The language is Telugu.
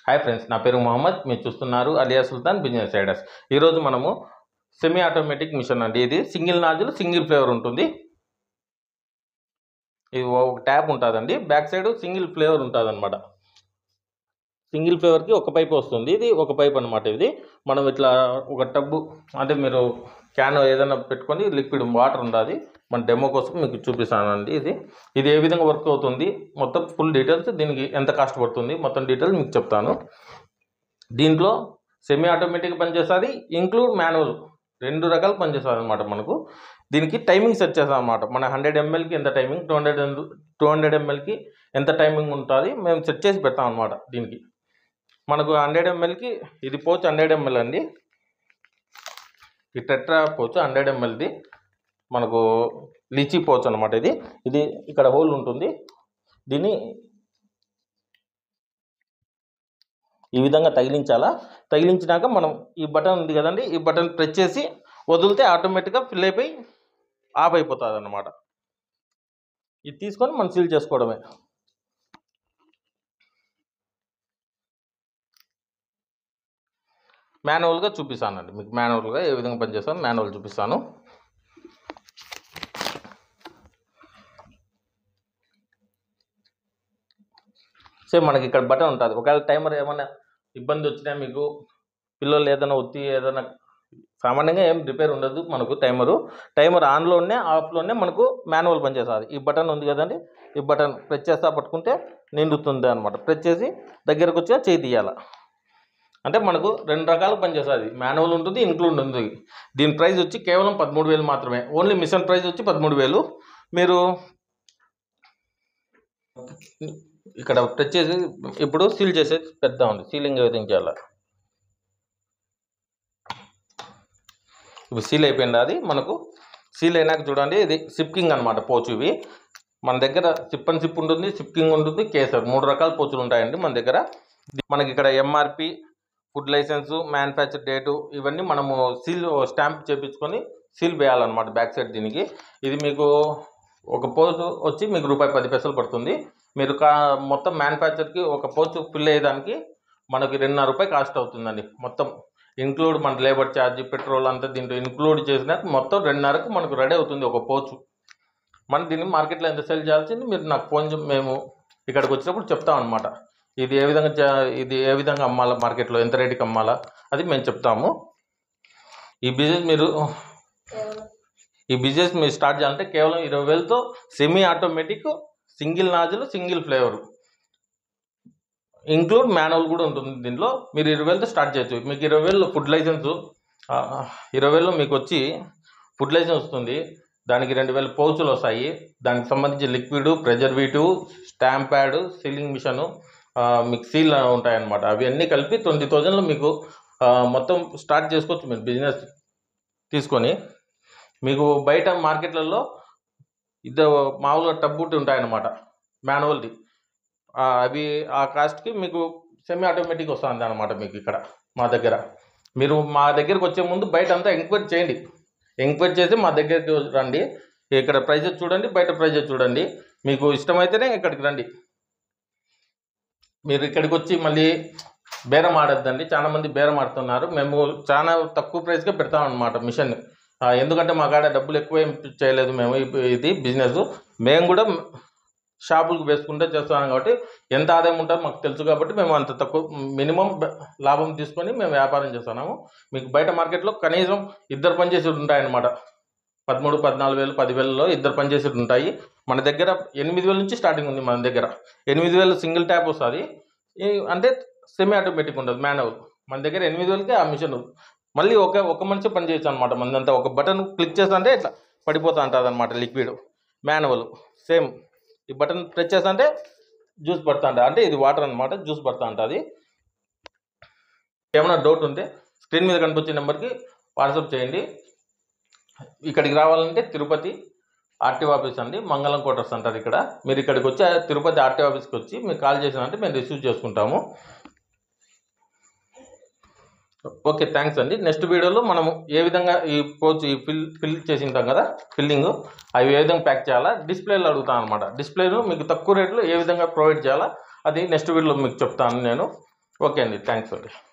హాయ్ ఫ్రెండ్స్ నా పేరు మొహమ్మద్ మీరు చూస్తున్నారు అలియా సుల్తాన్ బిజినెస్ ఐడర్స్ ఈరోజు మనము సెమీ ఆటోమేటిక్ మిషన్ అండి ఇది సింగిల్ నాజుల్ సింగిల్ ఫ్లేవర్ ఉంటుంది ఇది ఒక ట్యాప్ ఉంటుందండి బ్యాక్ సైడ్ సింగిల్ ఫ్లేవర్ ఉంటుంది అనమాట సింగిల్ ఫ్లేవర్కి ఒక పైప్ వస్తుంది ఇది ఒక పైప్ అనమాట ఇది మనం ఇట్లా ఒక టబ్బు అంటే మీరు క్యాన్ ఏదైనా పెట్టుకొని లిక్విడ్ వాటర్ ఉండాలి మన డెమో కోసం మీకు చూపిస్తానండి ఇది ఇది ఏ విధంగా వర్క్ అవుతుంది మొత్తం ఫుల్ డీటెయిల్స్ దీనికి ఎంత కాస్ట్ పడుతుంది మొత్తం డీటెయిల్స్ మీకు చెప్తాను దీంట్లో సెమీ ఆటోమేటిక్ పనిచేస్తుంది ఇంక్లూడ్ మాన్యువల్ రెండు రకాలు పనిచేస్తుంది అనమాట మనకు దీనికి టైమింగ్ సెట్ చేస్తాం అనమాట మన హండ్రెడ్ ఎంఎల్కి ఎంత timing two hundred two hundred ఎంఎల్కి ఎంత టైమింగ్ ఉంటుంది మేము సెట్ చేసి పెడతాం అనమాట దీనికి మనకు హండ్రెడ్ ఎంఎల్కి ఇది పోచ్ హండ్రెడ్ ఎంఎల్ అండి ఈ టెట్రా పోచ్ హండ్రెడ్ ఎంఎల్ది మనకు లిచీ పోచ్ అనమాట ఇది ఇది ఇక్కడ హోల్ ఉంటుంది దీన్ని ఈ విధంగా తగిలించాలా తగిలించినాక మనం ఈ బటన్ ఉంది కదండి ఈ బటన్ ప్రెస్ చేసి వదిలితే ఆటోమేటిక్గా ఫిల్ అయిపోయి ఆఫ్ అయిపోతుంది అన్నమాట ఇది తీసుకొని మనం సీల్ చేసుకోవడమే మాన్యువల్గా చూపిస్తానండి మీకు మాన్యువల్గా ఏ విధంగా పనిచేస్తాను మాన్యువల్ చూపిస్తాను సేమ్ మనకి ఇక్కడ బటన్ ఉంటుంది ఒకవేళ టైమర్ ఏమైనా ఇబ్బంది వచ్చినా మీకు పిల్లలు ఏదైనా ఒత్తి ఏదైనా సామాన్యంగా ఏం రిపేర్ ఉండదు మనకు టైమరు టైమర్ ఆన్లోనే ఆఫ్లోనే మనకు మాన్యువల్ పనిచేస్తుంది ఈ బటన్ ఉంది కదండి ఈ బటన్ ప్రెస్ చేస్తా పట్టుకుంటే నిండుతుంది అనమాట ప్రెస్ చేసి దగ్గరకు వచ్చి చేయి తీయాలి అంటే మనకు రెండు రకాలు పనిచేస్తుంది మాన్యువల్ ఉంటుంది ఇన్క్లూడ్ ఉంటుంది దీని ప్రైస్ వచ్చి కేవలం పదమూడు వేలు మాత్రమే ఓన్లీ మిషన్ ప్రైస్ వచ్చి పదమూడు వేలు మీరు ఇక్కడ టచ్ చేసి ఇప్పుడు సీల్ చేసేది పెద్ద ఉంది సీలింగ్ ఏ విధంగా చేయాలి ఇప్పుడు సీల్ అయిపోయింది అది మనకు సీల్ అయినాక చూడండి ఇది సిప్కింగ్ అనమాట పోచు ఇవి మన దగ్గర సిప్ అండ్ సిప్ ఉంటుంది సిప్కింగ్ ఉంటుంది కేసర్ మూడు రకాల పోచులు ఉంటాయండి మన దగ్గర మనకి ఇక్కడ MRP food license manufacture date ఇవన్నీ మనము సీల్ స్టాంప్ చేపించుకొని సీల్ వేయాలన్నమాట బ్యాక్ సైడ్ దీనికి ఇది మీకు ఒక పోచు వచ్చి మీకు రూపాయి పది పైసలు పడుతుంది మీరు కా మొత్తం మ్యానుఫ్యాక్చర్కి ఒక పోచు ఫిల్ అయ్యేదానికి మనకి రెండున్నర రూపాయి కాస్ట్ అవుతుందండి మొత్తం ఇంక్లూడ్ మన లేబర్ ఛార్జ్ పెట్రోల్ అంతా దీంట్లో ఇంక్లూడ్ చేసినాక మొత్తం రెండున్నరకు మనకు రెడీ అవుతుంది ఒక పోచు మనం దీన్ని మార్కెట్లో ఎంత సెల్ చేయాల్సింది మీరు నాకు ఫోన్ చే- మేము ఇక్కడికి వచ్చినప్పుడు చెప్తాం అనమాట ఇది ఏ విధంగా చే- ఇది ఏ విధంగా అమ్మాలా మార్కెట్లో ఎంత రేటుకి అమ్మాలా అది మేము చెప్తాము ఈ బిజినెస్ మీరు ఈ బిజినెస్ మీరు స్టార్ట్ చేయాలంటే కేవలం ఇరవై వేలతో సెమీ ఆటోమేటిక్ సింగిల్ నాజులు సింగిల్ ఫ్లేవర్ ఇంక్లూడ్ మాన్యువల్ కూడా ఉంటుంది దీంట్లో మీరు ఇరవై వేలతో స్టార్ట్ చేయొచ్చు మీకు ఇరవై వేలు ఫుడ్ లైసెన్స్ ఇరవై వేలు మీకు వచ్చి ఫుడ్ లైసెన్స్ వస్తుంది దానికి రెండు వేల పౌచులు వస్తాయి దానికి సంబంధించి liquid preservative stamp pad sealing machine మీకు సీల్ ఉంటాయన్నమాట అవి అన్నీ కలిపి ట్వంటీ థౌజండ్లో మీకు ఆ, మొత్తం స్టార్ట్ చేసుకోవచ్చు మీరు బిజినెస్ తీసుకొని మీకు బయట మార్కెట్లలో ఇద్దరు మామూలుగా టబ్బుట్టి ఉంటాయన్నమాట మాన్యువల్ది ఆ, అవి ఆ కాస్ట్కి మీకు సెమీ ఆటోమేటిక్ వస్తుంది అనమాట మీకు ఇక్కడ మా దగ్గర మీరు మా దగ్గరికి వచ్చే ముందు బయట అంతా ఎంక్వైరీ చేయండి ఎంక్వైరీ చేసి మా దగ్గరికి రండి ఇక్కడ ప్రైజెస్ చూడండి బయట ప్రైజెస్ చూడండి మీకు ఇష్టమైతేనే ఇక్కడికి రండి మీరు ఇక్కడికి వచ్చి మళ్ళీ బేరం ఆడొద్దండి చాలా మంది బేరం ఆడుతున్నారు మేము చాలా తక్కువ ప్రైస్కే పెడతాం అనమాట మిషన్ ఆ, ఎందుకంటే మా కాడ డబ్బులు ఎక్కువ ఏం చేయలేదు మేము ఇప్- ఇది బిజినెస్ మేము కూడా షాపులకు వేసుకుంటే చేస్తున్నాం కాబట్టి ఎంత ఆదాయం ఉంటుందో మాకు తెలుసు కాబట్టి మేము అంత తక్కువ మినిమం లాభం తీసుకొని మేము వ్యాపారం చేస్తున్నాము మీకు బయట మార్కెట్లో కనీసం ఇద్దరు పనిచేసి ఉంటాయన్నమాట పదమూడు పద్నాలుగు వేలు పదివేలలో ఇద్దరు పనిచేసి ఉంటాయి మన దగ్గర ఎనిమిది వేల నుంచి స్టార్టింగ్ ఉంది మన దగ్గర ఎనిమిది వేలు సింగిల్ ట్యాప్ వస్తుంది ఈ- అంటే సెమీ ఆటోమేటిక్ ఉంటుంది మాన్యువల్ మన దగ్గర ఎనిమిది వేలకి ఆ మిషన్ మళ్ళీ ఒక ఒక మనిషి పని చేయొచ్చు అనమాట మనదంతా ఒక బటన్ క్లిక్ చేస్తుంటే ఇట్లా పడిపోతూ ఉంటుంది అనమాట లిక్విడ్ మాన్యువల్ సేమ్ ఈ బటన్ ప్రెస్ చేస్తుంటే జ్యూస్ పడుతూ ఉంటుంది అంటే ఇది వాటర్ అనమాట జ్యూస్ పడుతూ ఉంటుంది ఏమైనా డౌట్ ఉంటే స్క్రీన్ మీద కనిపించే నెంబర్కి వాట్సాప్ చేయండి ఇక్కడికి రావాలంటే తిరుపతి ఆర్టీఓ ఆఫీస్ అండి మంగళం క్వార్టర్స్ అంటారు ఇక్కడ మీరు ఇక్కడికి వచ్చి ఆ తిరుపతి ఆర్టీఓ ఆఫీస్కి వచ్చి మీరు కాల్ చేసినంటే మేము రిసీవ్ చేసుకుంటాము ఓకే థ్యాంక్స్ అండి నెక్స్ట్ వీడియోలో మనము ఏ విధంగా ఈ పోచ్ ఈ ఫిల్ ఫిల్ చేసి ఉంటాం కదా ఫిల్లింగ్ అవి ఏ విధంగా ప్యాక్ చేయాలా డిస్ప్లేలో అడుగుతాను అనమాట డిస్ప్లేను మీకు తక్కువ రేట్లో ఏ విధంగా ప్రొవైడ్ చేయాలా అది నెక్స్ట్ వీడియోలో మీకు చెప్తాను నేను ఓకే అండి థ్యాంక్స్ అండి